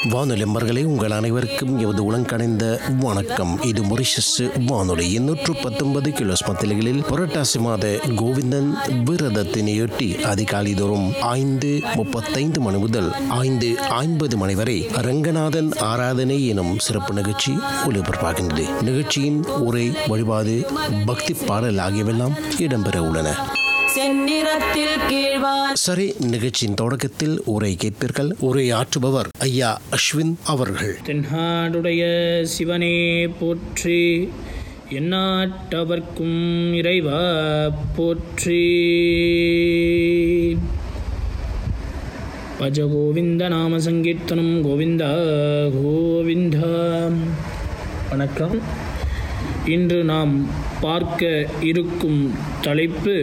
வானொலி நண்பர்களே உங்கள் அனைவருக்கும் எமது உலங்கடைந்த வணக்கம் இது மொரிஷஸ் வானொலியின் நூற்று பத்தொன்பது கிலோஸ் மத்திலைகளில் புரட்டாசி மாத கோவிந்தன் விரதத்தினையொட்டி அதிகாலை தோறும் ஐந்து முப்பத்தைந்து மணி முதல் ஐந்து ஐம்பது மணி வரை ரங்கநாதன் ஆராதனை எனும் சிறப்பு நிகழ்ச்சி ஒளிபரப்பாகின்றது நிகழ்ச்சியின் உரை வழிபாடு பக்தி பாடல் ஆகியவெல்லாம் இடம்பெற உள்ளன செந்நிறத்தில் கீழ்வான் சரி நிகழ்ச்சியின் தொடக்கத்தில் உரை கேட்பீர்கள் உரை ஆற்றுபவர் ஐயா அஸ்வின் அவர்கள் தென்னாடுடைய சிவனே போற்றி எந்நாட்டவர்க்கும் இறைவா போற்றி பஜ கோவிந்த நாம சங்கீர்த்தனம் கோவிந்தா கோவிந்தா வணக்கம் இன்று நாம் பார்க்க இருக்கும் தலைப்பு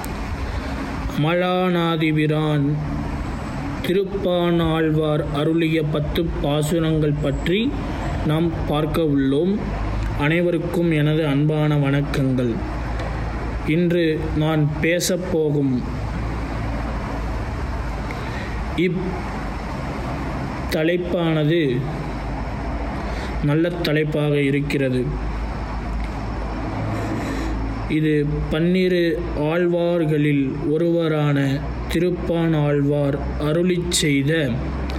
மலாநாதிபிரான் திருப்பானாழ்வார் அருளிய பத்து பாசுரங்கள் பற்றி நாம் பார்க்க உள்ளோம் அனைவருக்கும் எனது அன்பான வணக்கங்கள் இன்று நான் பேசப்போகும் இப் தலைப்பானது நல்ல தலைப்பாக இருக்கிறது இது பன்னிரு ஆழ்வார்களில் ஒருவரான திருப்பான் ஆழ்வார் அருளிச் செய்த